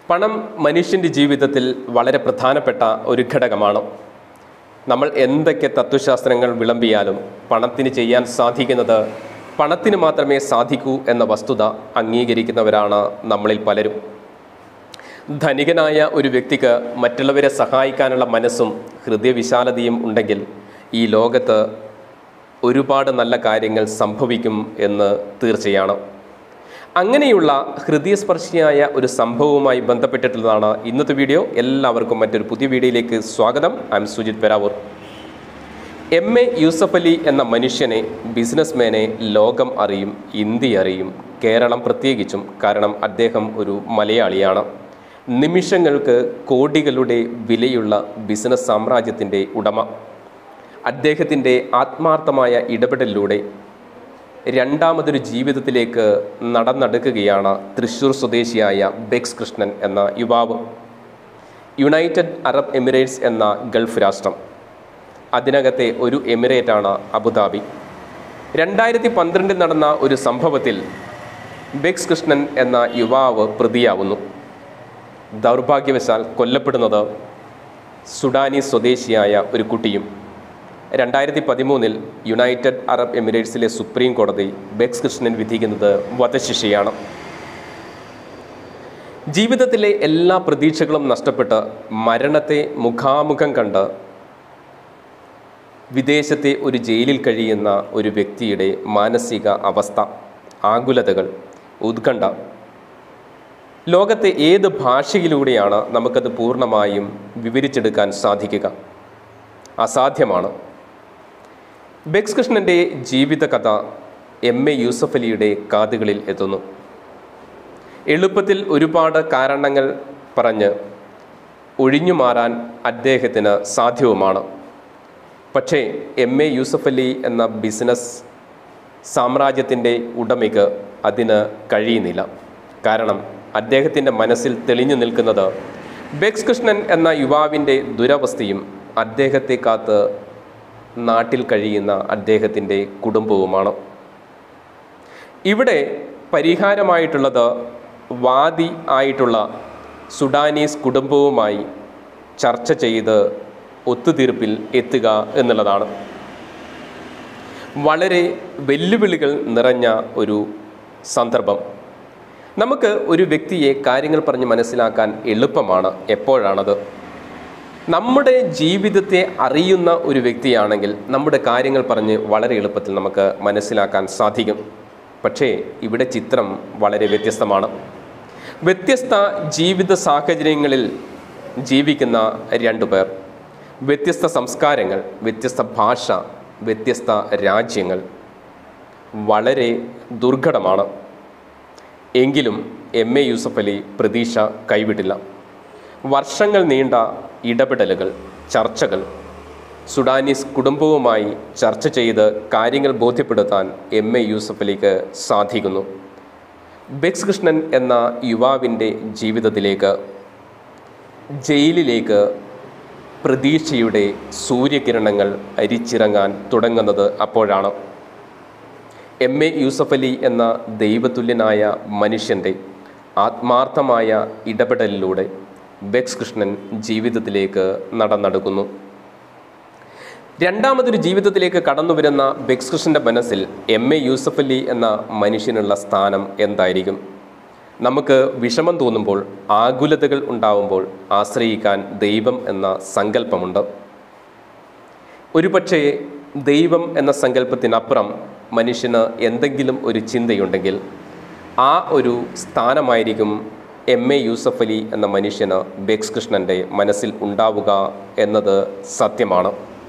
പണം മനുഷ്യൻ്റെ ജീവിതത്തിൽ വളരെ പ്രധാനപ്പെട്ട ഒരു ഘടകമാണ് നമ്മൾ എന്തൊക്കെ തത്വശാസ്ത്രങ്ങൾ വിളമ്പിയാലും പണത്തിന് ചെയ്യാൻ സാധിക്കുന്നത് പണത്തിന് മാത്രമേ സാധിക്കൂ എന്ന വസ്തുത അംഗീകരിക്കുന്നവരാണ് നമ്മളിൽ പലരും ധനികനായ ഒരു വ്യക്തിക്ക് മറ്റുള്ളവരെ സഹായിക്കാനുള്ള മനസ്സും ഹൃദയവിശാലതയും ഉണ്ടെങ്കിൽ ഈ ലോകത്ത് ഒരുപാട് നല്ല കാര്യങ്ങൾ സംഭവിക്കും എന്ന് തീർച്ചയാണ് അങ്ങനെയുള്ള ഹൃദയസ്പർശിയായ ഒരു സംഭവവുമായി ബന്ധപ്പെട്ടിട്ടുള്ളതാണ് ഇന്നത്തെ വീഡിയോ എല്ലാവർക്കും മറ്റൊരു പുതിയ വീഡിയോയിലേക്ക് സ്വാഗതം I am Sujith Peravoor M A Yusuff Ali എന്ന മനുഷ്യനെ ബിസിനസ്മാനെ ലോകം അറിയും ഇന്ത്യ അറിയും കേരളം പ്രത്യേകിച്ചും കാരണം അദ്ദേഹം ഒരു മലയാളിയാണ് നിമിഷങ്ങൾക്ക് കോടികളുടെ വിലയുള്ള ബിസിനസ് സാമ്രാജ്യത്തിൻ്റെ ഉടമ അദ്ദേഹത്തിൻ്റെ ആത്മാർത്ഥമായ ഇടപെടലിലൂടെ രണ്ടാമതൊരു ജീവിതത്തിലേക്ക് നടന്നെടുക്കുകയാണ് തൃശ്ശൂർ സ്വദേശിയായ ബെക്സ് കൃഷ്ണൻ എന്ന യുവാവ് യുണൈറ്റഡ് അറബ് എമിറേറ്റ്സ് എന്ന ഗൾഫ് രാഷ്ട്രം അതിനകത്തെ ഒരു എമിറേറ്റാണ് അബുദാബി രണ്ടായിരത്തി പന്ത്രണ്ടിൽ നടന്ന ഒരു സംഭവത്തിൽ ബെക്സ് കൃഷ്ണൻ എന്ന യുവാവ് പ്രതിയാവുന്നു ദൗർഭാഗ്യവശാൽ കൊല്ലപ്പെടുന്നത് സുഡാനി സ്വദേശിയായ ഒരു കുട്ടിയും രണ്ടായിരത്തി പതിമൂന്നിൽ യുണൈറ്റഡ് അറബ് എമിറേറ്റ്സിലെ സുപ്രീം കോടതി ബെക്സ് കൃഷ്ണൻ വിധിക്കുന്നത് വധശിക്ഷയാണ് ജീവിതത്തിലെ എല്ലാ പ്രതീക്ഷകളും നഷ്ടപ്പെട്ട് മരണത്തെ മുഖാമുഖം കണ്ട് വിദേശത്തെ ഒരു ജയിലിൽ കഴിയുന്ന ഒരു വ്യക്തിയുടെ മാനസിക അവസ്ഥ ആകുലതകൾ ഉത്കണ്ഠ ലോകത്തെ ഏത് ഭാഷയിലൂടെയാണ് നമുക്കത് പൂർണ്ണമായും വിവരിച്ചെടുക്കാൻ സാധിക്കുക അസാധ്യമാണ് ബെക്സ് കൃഷ്ണൻ്റെ ജീവിതകഥ എം എ യൂസഫ് അലിയുടെ കാതുകളിൽ എത്തുന്നു എളുപ്പത്തിൽ ഒരുപാട് കാരണങ്ങൾ പറഞ്ഞ് ഒഴിഞ്ഞു മാറാൻ അദ്ദേഹത്തിന് സാധ്യവുമാണ് പക്ഷേ എം എ യൂസഫ് അലി എന്ന ബിസിനസ് സാമ്രാജ്യത്തിൻ്റെ ഉടമയ്ക്ക് അതിന് കഴിയുന്നില്ല കാരണം അദ്ദേഹത്തിൻ്റെ മനസ്സിൽ തെളിഞ്ഞു നിൽക്കുന്നത് ബെക്സ് കൃഷ്ണൻ എന്ന യുവാവിൻ്റെ ദുരവസ്ഥയും അദ്ദേഹത്തെ കാത്ത് നാട്ടിൽ കഴിയുന്ന അദ്ദേഹത്തിൻ്റെ കുടുംബവുമാണ് ഇവിടെ പരിഹാരമായിട്ടുള്ളത് വാദി ആയിട്ടുള്ള സുഡാനീസ് കുടുംബവുമായി ചർച്ച ചെയ്ത് ഒത്തുതീർപ്പിൽ എത്തുക എന്നുള്ളതാണ് വളരെ വെല്ലുവിളികൾ നിറഞ്ഞ ഒരു സന്ദർഭം നമുക്ക് ഒരു വ്യക്തിയെ കാര്യങ്ങൾ പറഞ്ഞ് മനസ്സിലാക്കാൻ എളുപ്പമാണ് എപ്പോഴാണത് നമ്മുടെ ജീവിതത്തെ അറിയുന്ന ഒരു വ്യക്തിയാണെങ്കിൽ നമ്മുടെ കാര്യങ്ങൾ പറഞ്ഞ് വളരെ എളുപ്പത്തിൽ നമുക്ക് മനസ്സിലാക്കാൻ സാധിക്കും പക്ഷേ ഇവിടെ ചിത്രം വളരെ വ്യത്യസ്തമാണ് വ്യത്യസ്ത ജീവിത സാഹചര്യങ്ങളിൽ ജീവിക്കുന്ന രണ്ടു പേർ വ്യത്യസ്ത സംസ്കാരങ്ങൾ വ്യത്യസ്ത ഭാഷ വ്യത്യസ്ത രാജ്യങ്ങൾ വളരെ ദുർഘടമാണ് എങ്കിലും എം എ യൂസഫ് അലി പ്രതീക്ഷ കൈവിട്ടില്ല വർഷങ്ങൾ നീണ്ട ഇടപെടലുകൾ ചർച്ചകൾ സുഡാനീസ് കുടുംബവുമായി ചർച്ച ചെയ്ത് കാര്യങ്ങൾ ബോധ്യപ്പെടുത്താൻ എം എ യൂസഫ് അലിക്ക് സാധിക്കുന്നു ബെക്സ് കൃഷ്ണൻ എന്ന യുവാവിൻ്റെ ജീവിതത്തിലേക്ക് ജയിലിലേക്ക് പ്രതീക്ഷയുടെ സൂര്യകിരണങ്ങൾ അരിച്ചിറങ്ങാൻ തുടങ്ങുന്നത് അപ്പോഴാണ് എം എ യൂസഫ് അലി എന്ന ദൈവതുല്യനായ മനുഷ്യൻ്റെ ആത്മാർത്ഥമായ ഇടപെടലിലൂടെ ബെക്സ് കൃഷ്ണൻ ജീവിതത്തിലേക്ക് നടന്നെടുക്കുന്നു രണ്ടാമതൊരു ജീവിതത്തിലേക്ക് കടന്നു വരുന്ന ബെക്സ് കൃഷ്ണൻ്റെ മനസ്സിൽ എം എ യൂസഫ് അലി എന്ന മനുഷ്യനുള്ള സ്ഥാനം എന്തായിരിക്കും നമുക്ക് വിഷമം തോന്നുമ്പോൾ ആകുലതകൾ ഉണ്ടാവുമ്പോൾ ആശ്രയിക്കാൻ ദൈവം എന്ന സങ്കല്പമുണ്ട് ഒരുപക്ഷേ ദൈവം എന്ന സങ്കല്പത്തിനപ്പുറം മനുഷ്യന് എന്തെങ്കിലും ഒരു ചിന്തയുണ്ടെങ്കിൽ ആ ഒരു സ്ഥാനമായിരിക്കും എം എ യൂസഫ് അലി എന്ന മനുഷ്യന് ബെക്സ് കൃഷ്ണൻ്റെ മനസ്സിൽ ഉണ്ടാവുക എന്നത് സത്യമാണ്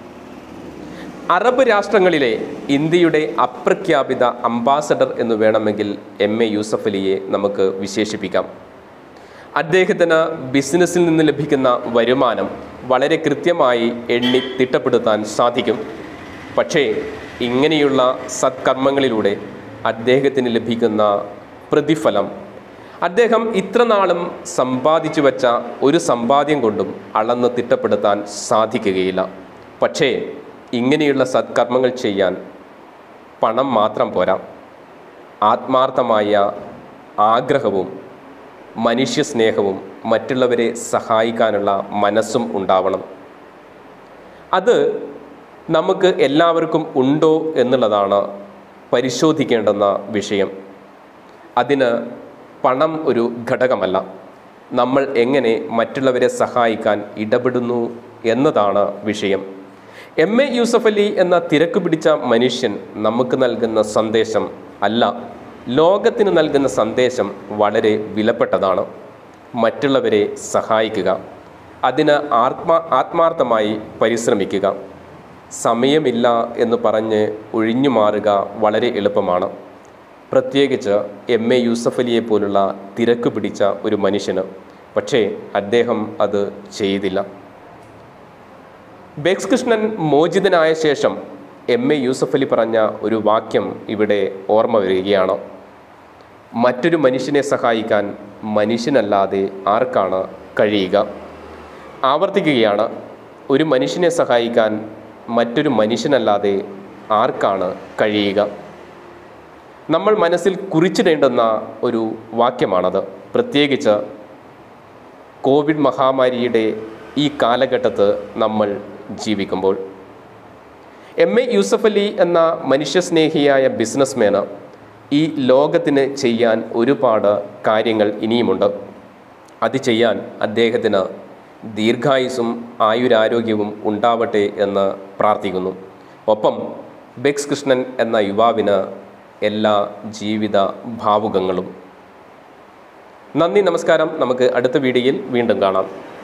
അറബ് രാഷ്ട്രങ്ങളിലെ ഇന്ത്യയുടെ അപ്രഖ്യാപിത അംബാസഡർ എന്ന് വേണമെങ്കിൽ എം എ യൂസഫ് അലിയെ നമുക്ക് വിശേഷിപ്പിക്കാം അദ്ദേഹത്തിന് ബിസിനസ്സിൽ നിന്ന് ലഭിക്കുന്ന വരുമാനം വളരെ കൃത്യമായി എണ്ണി തിട്ടപ്പെടുത്താൻ സാധിക്കും പക്ഷേ ഇങ്ങനെയുള്ള സത്കർമ്മങ്ങളിലൂടെ അദ്ദേഹത്തിന് ലഭിക്കുന്ന പ്രതിഫലം അദ്ദേഹം ഇത്ര നാളും സമ്പാദിച്ചു വച്ച ഒരു സമ്പാദ്യം കൊണ്ടും അളന്ന് തിട്ടപ്പെടുത്താൻ സാധിക്കുകയില്ല പക്ഷേ ഇങ്ങനെയുള്ള സത്കർമ്മങ്ങൾ ചെയ്യാൻ പണം മാത്രം പോരാ ആത്മാർത്ഥമായ ആഗ്രഹവും മനുഷ്യസ്നേഹവും മറ്റുള്ളവരെ സഹായിക്കാനുള്ള മനസ്സും ഉണ്ടാവണം അത് നമുക്ക് എല്ലാവർക്കും ഉണ്ടോ എന്നുള്ളതാണ് പരിശോധിക്കേണ്ടുന്ന വിഷയം അതിന് പണം ഒരു ഘടകമല്ല നമ്മൾ എങ്ങനെ മറ്റുള്ളവരെ സഹായിക്കാൻ ഇടപെടുന്നു എന്നതാണ് വിഷയം എം എ യൂസഫ് അലി എന്ന തിരക്ക് പിടിച്ച മനുഷ്യൻ നമുക്ക് നൽകുന്ന സന്ദേശം അല്ല ലോകത്തിന് നൽകുന്ന സന്ദേശം വളരെ വിലപ്പെട്ടതാണ് മറ്റുള്ളവരെ സഹായിക്കുക അതിന് ആത്മാ ആത്മാർത്ഥമായി പരിശ്രമിക്കുക സമയമില്ല എന്ന് പറഞ്ഞ് ഒഴിഞ്ഞു മാറുക വളരെ എളുപ്പമാണ് പ്രത്യേകിച്ച് എം എ യൂസഫ് അലിയെ പോലുള്ള തിരക്ക് പിടിച്ച ഒരു മനുഷ്യന് പക്ഷേ അദ്ദേഹം അത് ചെയ്തില്ല ബെക്സ് കൃഷ്ണൻ മോചിതനായ ശേഷം എം എ യൂസഫ് അലി പറഞ്ഞ ഒരു വാക്യം ഇവിടെ ഓർമ്മ വരികയാണ് മറ്റൊരു മനുഷ്യനെ സഹായിക്കാൻ മനുഷ്യനല്ലാതെ ആർക്കാണ് കഴിയുക ആവർത്തിക്കുകയാണ് ഒരു മനുഷ്യനെ സഹായിക്കാൻ മറ്റൊരു മനുഷ്യനല്ലാതെ ആർക്കാണ് കഴിയുക നമ്മൾ മനസ്സിൽ കുറിച്ചിടേണ്ടുന്ന ഒരു വാക്യമാണത് പ്രത്യേകിച്ച് കോവിഡ് മഹാമാരിയുടെ ഈ കാലഘട്ടത്ത് നമ്മൾ ജീവിക്കുമ്പോൾ എം എ യൂസഫ് അലി എന്ന മനുഷ്യസ്നേഹിയായ ബിസിനസ്മാന് ഈ ലോകത്തിന് ചെയ്യാൻ ഒരുപാട് കാര്യങ്ങൾ ഇനിയുമുണ്ട് അത് ചെയ്യാൻ അദ്ദേഹത്തിന് ദീർഘായുസും ആയുരാരോഗ്യവും ഉണ്ടാവട്ടെ എന്ന് പ്രാർത്ഥിക്കുന്നു ഒപ്പം ബെക്സ് കൃഷ്ണൻ എന്ന യുവാവിന് എല്ലാ ജീവിത ഭാവുകങ്ങളും നന്ദി നമസ്കാരം നമുക്ക് അടുത്ത വീഡിയോയിൽ വീണ്ടും കാണാം